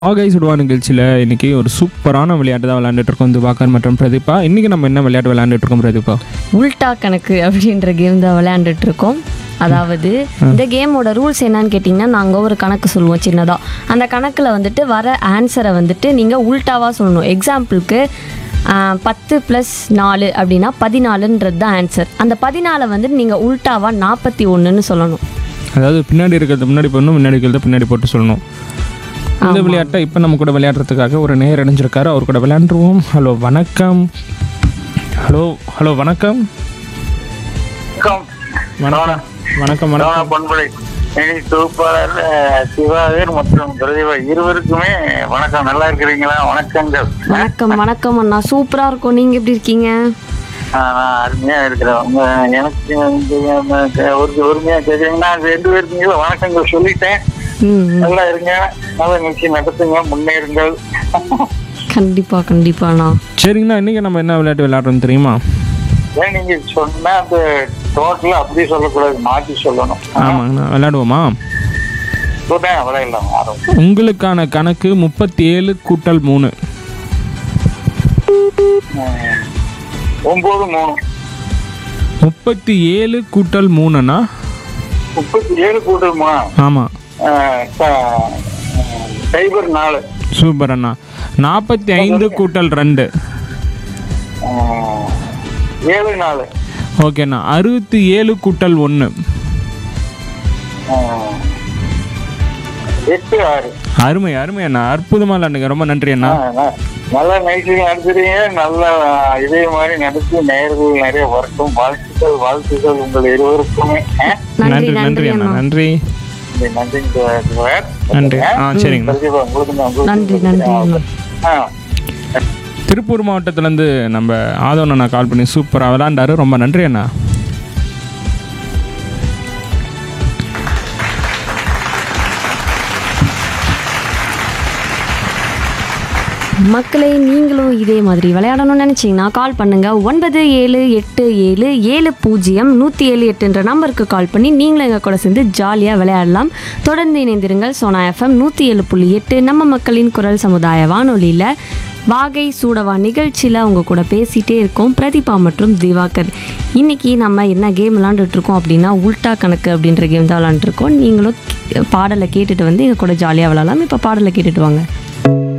ஆகை சுடுவா நிகழ்ச்சியில் இன்னைக்கு ஒரு சூப்பரான விளையாட்டு தான் விளையாண்டுட்டு இருக்கோம் திவாகர் மற்றும் பிரதீபா இன்னைக்கு நம்ம என்ன விளையாட்டு விளையாண்டுட்டு இருக்கோம் பிரதீபா உல்டா கணக்கு அப்படின்ற கேம் தான் விளையாண்டுட்டு இருக்கோம் அதாவது இந்த கேமோட ரூல்ஸ் என்னன்னு கேட்டிங்கன்னா நாங்கள் ஒரு கணக்கு சொல்லுவோம் சின்னதாக அந்த கணக்கில் வந்துட்டு வர ஆன்சரை வந்துட்டு நீங்கள் உல்டாவாக சொல்லணும் எக்ஸாம்பிளுக்கு பத்து ப்ளஸ் நாலு அப்படின்னா பதினாலுன்றது தான் ஆன்சர் அந்த பதினாலை வந்துட்டு நீங்கள் உல்டாவாக நாற்பத்தி ஒன்றுன்னு சொல்லணும் அதாவது பின்னாடி இருக்கிறது முன்னாடி போடணும் முன்னாடி இருக்கிறத பின்னாடி போட்டு சொல்லணும் இந்த விளையாட்டை இப்போ நம்ம கூட விளையாடுறதுக்காக ஒரு நேர் இணைஞ்சிருக்காரு அவர் கூட விளையாண்டுருவோம் ஹலோ வணக்கம் ஹலோ ஹலோ வணக்கம் வணக்கம் வணக்கம் வணக்கம் சோனா வணக்கம் பண்புலை இனி தொகுப்பாளர் அஹ், சிவாகர் மற்றும் பிரதிபா இருவருக்குமே வணக்கம் நல்லா இருக்கிறீங்களா வணக்கங்கள் வணக்கம் வணக்கம் அண்ணா சூப்பராக இருக்கும் நீங்கள் எப்படி இருக்கீங்க ஆஹ், நான் அருமையா இருக்கிறேன் உங்க எனக்கு வந்து, அஹ், ஒரு ஒருமையா கேட்குறீங்கன்னா ரெண்டு பேருக்குங்களா வணக்கங்கள் சொல்லிட்டேன் ம் ம். நல்லா இருங்க நல்ல நிகழ்ச்சி நடத்துங்க முன்னேறுங்கள் கண்டிப்பாக கண்டிப்பாண்ணா சரிங்கண்ணா இன்னைக்கு நம்ம என்ன விளையாட்டு விளையாடுறோம் தெரியுமா ஏன் நீங்க சொன்னா அந்த டோட்டலா அப்படி சொல்லக்கூடாது மாற்றி சொல்லணும் ஆமாங்கண்ணா விளையாடுவோமா சொல்றேன் அவ்வளோ இல்லை ஆரம்பம் உங்களுக்கான கணக்கு முப்பத்தி ஏழு கூட்டல் மூணு ஒன்பது மூணு முப்பத்தி ஏழு கூட்டல் மூணுண்ணா முப்பத்தி ஏழு கூட்டமா ஆமாம் சைபர் நாலு சூப்பர் அண்ணா நாற்பத்தி ஐந்து கூட்டல் ரெண்டு ஆஹ், ஏழு நாலு ஓகேண்ணா அறுபத்தி ஏழு கூட்டல் ஒன்று ஆஹ், எட்டு ஆறு அருமை அருமை அண்ணா அற்புதமாக விளையாண்டுங்க ரொம்ப நன்றி அண்ணா ஆஹ், ந- நல்ல நிகழ்ச்சி நடத்துறீங்க நல்ல இதே மாதிரி நடத்தி நேர்கள் நிறைய வரட்டும் வாழ்த்துக்கள் வாழ்த்துக்கள் உங்கள் இருவருக்குமே ஆஹ், நன்றி நன்றி நன்றி நன்றி அண்ணா அண்ணா நன்றி இந்த நன்றிங்க சிவார். நன்றி ஆ சரிங்கண்ணா பிரதீபா, உங்களுக்கு நான் உங்களுக்கு நன்றி நன்றி அண்ணா ஆஹ், திருப்பூர் மாவட்டத்துலேருந்து நம்ம ஆதவன் அண்ணா கால் பண்ணி சூப்பராக விளாண்டாரு ரொம்ப நன்றி அண்ணா மக்களே நீங்களும் இதே மாதிரி விளையாடணும்னு நினச்சிங்கன்னா கால் பண்ணுங்க ஒன்பது ஏழு எட்டு ஏழு ஏழு பூஜ்ஜியம் நூற்றி ஏழு எட்டுன்ற நம்பருக்கு கால் பண்ணி நீங்களும் எங்கள் கூட சேர்ந்து ஜாலியாக விளையாடலாம் தொடர்ந்து இணைந்திருங்கள் சோனா எஃப்எம் நூற்றி ஏழு புள்ளி எட்டு நம்ம மக்களின் குரல் சமுதாய வானொலியில் வாகை சூடவா நிகழ்ச்சியில் அவங்க கூட பேசிகிட்டே இருக்கோம் பிரதீபா மற்றும் திவாகர் இன்னைக்கு நம்ம என்ன கேம் விளாண்டுட்டு இருக்கோம் அப்படின்னா உல்டா கணக்கு அப்படின்ற கேம் தான் விளாண்டுருக்கோம் நீங்களும் பாடலை கேட்டுட்டு வந்து எங்கள் கூட ஜாலியாக விளையாடலாம் இப்போ பாடலை கேட்டுட்டு வாங்க